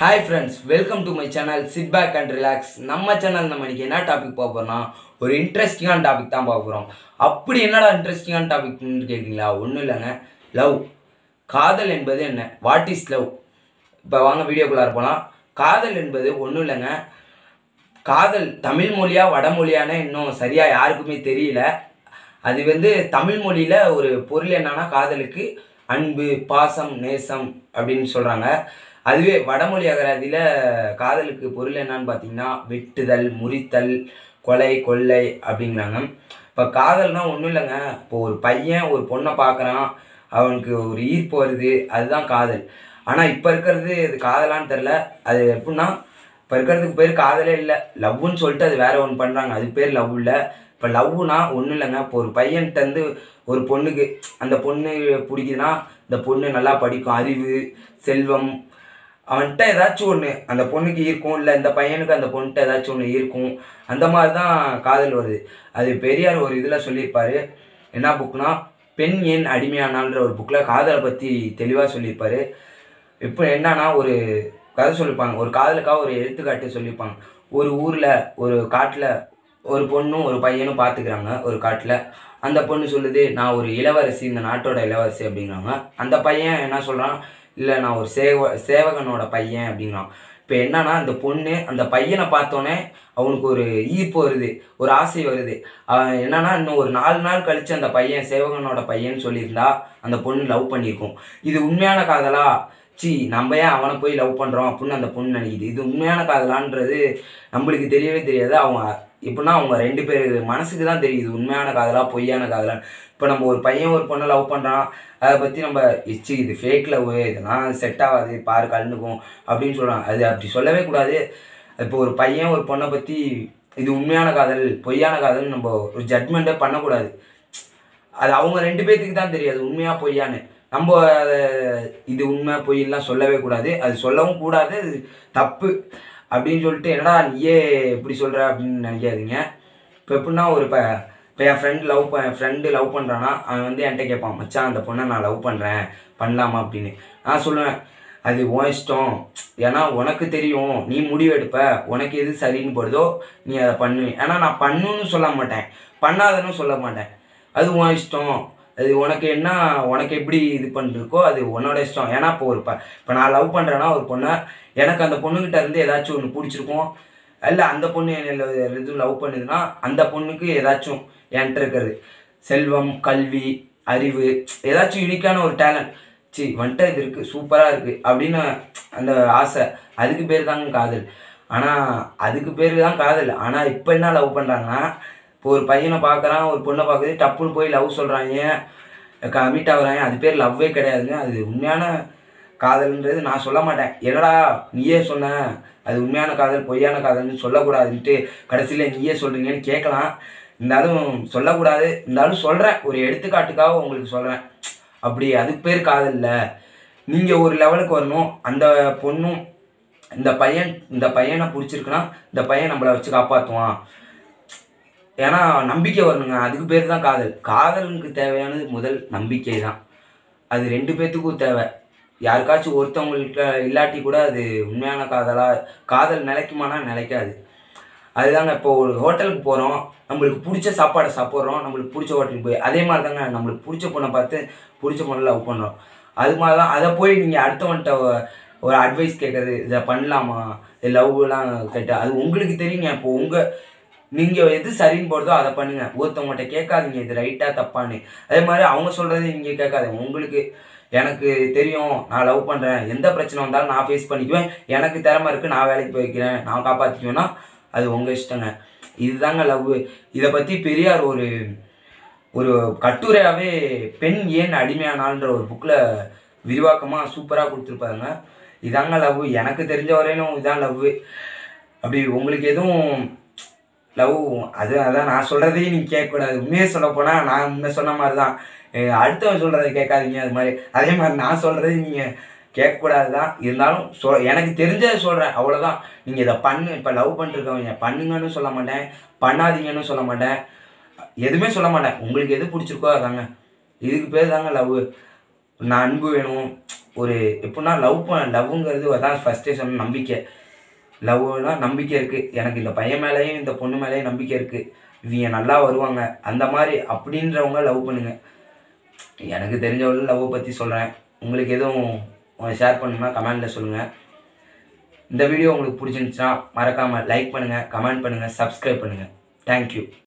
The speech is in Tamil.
hi friends welcome to my channel sit back and relax நம்ம சேனல் நம்ம இன்னைக்கு என்ன டாபிக் பார்க்க போறோம்னா ஒரு இன்ட்ரெஸ்டிங்கான டாபிக் தான் பார்க்க போகிறோம் அப்படி என்னடா இன்ட்ரெஸ்டிங்கான டாபிக்னு கேட்குறீங்களா ஒன்றும் இல்லைங்க லவ் காதல் என்பது என்ன வாட் இஸ் லவ் இப்போ வாங்க வீடியோக்குள்ளார போகலாம் காதல் என்பது ஒன்றும் இல்லைங்க காதல் தமிழ் மொழியா வடமொழியானே இன்னும் சரியாக யாருக்குமே தெரியல அது வந்து தமிழ் மொழியில் ஒரு பொருள் என்னன்னா காதலுக்கு அன்பு பாசம் நேசம் அப்படின்னு சொல்கிறாங்க அதுவே வடமொழி அகராதியில் காதலுக்கு பொருள் என்னன்னு பார்த்தீங்கன்னா வெட்டுதல் முறித்தல் கொலை கொள்ளை அப்படிங்கிறாங்க இப்போ காதல்னா ஒன்றும் இல்லைங்க இப்போ ஒரு பையன் ஒரு பொண்ணை பார்க்குறான் அவனுக்கு ஒரு ஈர்ப்பு வருது அதுதான் காதல் ஆனால் இப்போ இருக்கிறது இது காதலான்னு தெரில அது எப்படின்னா இப்போ இருக்கிறதுக்கு பேர் காதலே இல்லை லவ்வுன்னு சொல்லிட்டு அது வேற ஒன்று பண்ணுறாங்க அது பேர் லவ் இல்லை இப்போ லவ்னா ஒன்றும் இல்லைங்க இப்போ ஒரு பையன்கிட்ட இருந்து ஒரு பொண்ணுக்கு அந்த பொண்ணு பிடிக்குதுன்னா இந்த பொண்ணு நல்லா படிக்கும் அறிவு செல்வம் அவன்கிட்ட ஏதாச்சும் ஒன்று அந்த பொண்ணுக்கு ஈர்க்கும் இல்லை இந்த பையனுக்கு அந்த பொண்ணுகிட்ட ஏதாச்சும் ஒன்று ஈர்க்கும் அந்த மாதிரி தான் காதல் வருது அது பெரியார் ஒரு இதில் சொல்லியிருப்பாரு என்ன புக்னா பெண் ஏன் அடிமையானால்ன்ற ஒரு புக்கில் காதலை பற்றி தெளிவாக சொல்லியிருப்பாரு இப்போ என்னன்னா ஒரு கதை சொல்லியிருப்பாங்க ஒரு காதலுக்காக ஒரு எடுத்துக்காட்டு சொல்லியிருப்பாங்க ஒரு ஊரில் ஒரு காட்டில் ஒரு பொண்ணும் ஒரு பையனும் பார்த்துக்கிறாங்க ஒரு காட்டில் அந்த பொண்ணு சொல்லுது நான் ஒரு இளவரசி இந்த நாட்டோட இளவரசி அப்படிங்கிறாங்க அந்த பையன் என்ன சொல்கிறான் இல்லை நான் ஒரு சேவ சேவகனோட பையன் அப்படிங்கிறான் இப்போ என்னன்னா அந்த பொண்ணு அந்த பையனை பார்த்தோன்னே அவனுக்கு ஒரு ஈர்ப்பு வருது ஒரு ஆசை வருது அவன் என்னன்னா இன்னும் ஒரு நாலு நாள் கழிச்சு அந்த பையன் சேவகனோட பையன் சொல்லியிருந்தா அந்த பொண்ணு லவ் பண்ணியிருக்கும் இது உண்மையான காதலா சி நம்ம ஏன் அவனை போய் லவ் பண்ணுறோம் அப்படின்னு அந்த பொண்ணு நினைக்குது இது உண்மையான காதலான்றது நம்மளுக்கு தெரியவே தெரியாது அவங்க எப்படின்னா அவங்க ரெண்டு பேர் மனசுக்கு தான் தெரியுது உண்மையான காதலா பொய்யான காதலா இப்போ நம்ம ஒரு பையன் ஒரு பொண்ணை லவ் பண்ணுறான் அதை பற்றி நம்ம இச்சி இது ஃபேக் லவ் இதெல்லாம் செட் ஆகாது பாரு கலந்துக்கும் அப்படின்னு சொல்கிறாங்க அது அப்படி சொல்லவே கூடாது இப்போ ஒரு பையன் ஒரு பொண்ணை பற்றி இது உண்மையான காதல் பொய்யான காதல் நம்ம ஒரு ஜட்மெண்ட்டே பண்ணக்கூடாது அது அவங்க ரெண்டு பேர்த்துக்கு தான் தெரியும் அது உண்மையா பொய்யான்னு நம்ம அதை இது உண்மை பொய்யெல்லாம் சொல்லவே கூடாது அது சொல்லவும் கூடாது அது தப்பு அப்படின்னு சொல்லிட்டு என்னடா நீயே இப்படி சொல்கிற அப்படின்னு நினைக்காதீங்க இப்போ எப்படின்னா ஒரு இப்போ இப்போ என் ஃப்ரெண்ட் லவ் ப என் ஃப்ரெண்டு லவ் பண்ணுறான்னா அவன் வந்து என்கிட்ட கேட்பான் மச்சான் அந்த பொண்ணை நான் லவ் பண்ணுறேன் பண்ணலாமா அப்படின்னு நான் சொல்லுவேன் அது உன் இஷ்டம் ஏன்னா உனக்கு தெரியும் நீ முடிவு எடுப்ப உனக்கு எது சரின்னு படுதோ நீ அதை பண்ணு ஏன்னா நான் பண்ணுன்னு சொல்ல மாட்டேன் பண்ணாதன்னு சொல்ல மாட்டேன் அது உன் இஷ்டம் அது உனக்கு என்ன உனக்கு எப்படி இது பண்ணிருக்கோ அது உன்னோட இஷ்டம் ஏன்னா இப்போ ஒரு ப இப்போ நான் லவ் பண்ணுறேன்னா ஒரு பொண்ணை எனக்கு அந்த பொண்ணுக்கிட்ட இருந்து ஏதாச்சும் ஒன்று பிடிச்சிருக்கும் இல்லை அந்த பொண்ணு என்னை எதுவும் லவ் பண்ணுதுன்னா அந்த பொண்ணுக்கு ஏதாச்சும் என்கிட்ட இருக்கிறது செல்வம் கல்வி அறிவு ஏதாச்சும் யூனிக்கான ஒரு டேலண்ட் சி வந்துட்டு இது இருக்குது சூப்பராக இருக்குது அப்படின்னு அந்த ஆசை அதுக்கு பேர் தாங்க காதல் ஆனால் அதுக்கு பேர் தான் காதல் ஆனால் இப்போ என்ன லவ் பண்ணுறாங்கன்னா இப்போ ஒரு பையனை பார்க்குறான் ஒரு பொண்ணை பார்க்குது டப்புன்னு போய் லவ் சொல்கிறாங்க கமிட் ஆகுறாங்க அது பேர் லவ்வே கிடையாதுங்க அது உண்மையான காதல்ன்றது நான் சொல்ல மாட்டேன் என்னடா நீயே சொன்ன அது உண்மையான காதல் பொய்யான காதல்னு சொல்லக்கூடாதுன்ட்டு கடைசியில் நீயே சொல்கிறீங்கன்னு கேட்கலாம் இருந்தாலும் சொல்லக்கூடாது இருந்தாலும் சொல்கிறேன் ஒரு எடுத்துக்காட்டுக்காக உங்களுக்கு சொல்கிறேன் அப்படி அதுக்கு பேர் காதல் இல்லை நீங்கள் ஒரு லெவலுக்கு வரணும் அந்த பொண்ணும் இந்த பையன் இந்த பையனை பிடிச்சிருக்குன்னா இந்த பையன் நம்மளை வச்சு காப்பாற்றுவான் ஏன்னா நம்பிக்கை வரணுங்க அதுக்கு பேர் தான் காதல் காதலுக்கு தேவையானது முதல் நம்பிக்கை தான் அது ரெண்டு பேர்த்துக்கும் தேவை யாருக்காச்சும் ஒருத்தவங்கள்ட்ட இல்லாட்டி கூட அது உண்மையான காதலா காதல் நிலைக்குமானா நிலைக்காது அதுதாங்க இப்போ ஒரு ஹோட்டலுக்கு போகிறோம் நம்மளுக்கு பிடிச்ச சாப்பாடை சாப்பிட்றோம் நம்மளுக்கு பிடிச்ச ஹோட்டலுக்கு போய் அதே மாதிரி தாங்க நம்மளுக்கு பிடிச்ச பொண்ணை பார்த்து பிடிச்ச பொண்ணை லவ் பண்ணுறோம் அது மாதிரி தான் அதை போய் நீங்கள் அடுத்தவன்ட்ட ஒரு அட்வைஸ் கேட்குறது இதை பண்ணலாமா இது லவ்லாம் கேட்டால் அது உங்களுக்கு தெரியுங்க இப்போ உங்கள் நீங்கள் எது சரின்னு போடுறதோ அதை பண்ணுங்க ஒருத்தவங்கள்ட்ட கேட்காதீங்க இது ரைட்டாக தப்பான்னு அதே மாதிரி அவங்க சொல்கிறத நீங்கள் கேட்காதீங்க உங்களுக்கு எனக்கு தெரியும் நான் லவ் பண்ணுறேன் எந்த பிரச்சனை வந்தாலும் நான் ஃபேஸ் பண்ணிக்குவேன் எனக்கு திறமை இருக்குது நான் வேலைக்கு போய்க்கிறேன் நான் காப்பாற்றிக்குவேன்னா அது உங்கள் இஷ்டங்க இதுதாங்க லவ் இதை பற்றி பெரியார் ஒரு ஒரு கட்டுரையாகவே பெண் ஏன் அடிமையானால்ன்ற ஒரு புக்கில் விரிவாக்கமாக சூப்பராக கொடுத்துருப்பாருங்க இதாங்க லவ் எனக்கு தெரிஞ்ச வரையிலும் இதான் லவ் அப்படி உங்களுக்கு எதுவும் லவ் அது அதான் நான் சொல்கிறதையும் நீங்கள் கேட்கக்கூடாது உண்மையை சொல்ல போனால் நான் முன்ன சொன்ன மாதிரி தான் அடுத்தவன் சொல்கிறத கேட்காதீங்க அது மாதிரி அதே மாதிரி நான் சொல்கிறதையும் நீங்கள் கேட்கக்கூடாது தான் இருந்தாலும் சொ எனக்கு தெரிஞ்சதை சொல்கிறேன் அவ்வளோதான் நீங்கள் இதை பண்ணு இப்போ லவ் பண்ணிருக்கவங்க பண்ணுங்கன்னு சொல்ல மாட்டேன் பண்ணாதீங்கன்னு சொல்ல மாட்டேன் எதுவுமே சொல்ல மாட்டேன் உங்களுக்கு எது பிடிச்சிருக்கோ அதாங்க இதுக்கு பேர் தாங்க லவ் நான் அன்பு வேணும் ஒரு எப்படின்னா லவ் பண்ண லவ்ங்கிறது அதான் ஃபஸ்ட்டே சொன்ன நம்பிக்கை லவ்னா நம்பிக்கை இருக்குது எனக்கு இந்த பையன் மேலேயும் இந்த பொண்ணு மேலேயும் நம்பிக்கை இருக்குது இவங்க நல்லா வருவாங்க அந்த மாதிரி அப்படின்றவங்க லவ் பண்ணுங்க எனக்கு தெரிஞ்சவங்க லவ்வை பற்றி சொல்கிறேன் உங்களுக்கு எதுவும் ஷேர் பண்ணணும்னா கமெண்டில் சொல்லுங்கள் இந்த வீடியோ உங்களுக்கு பிடிச்சிருந்துச்சுன்னா மறக்காமல் லைக் பண்ணுங்கள் கமெண்ட் பண்ணுங்கள் சப்ஸ்கிரைப் பண்ணுங்கள் தேங்க்யூ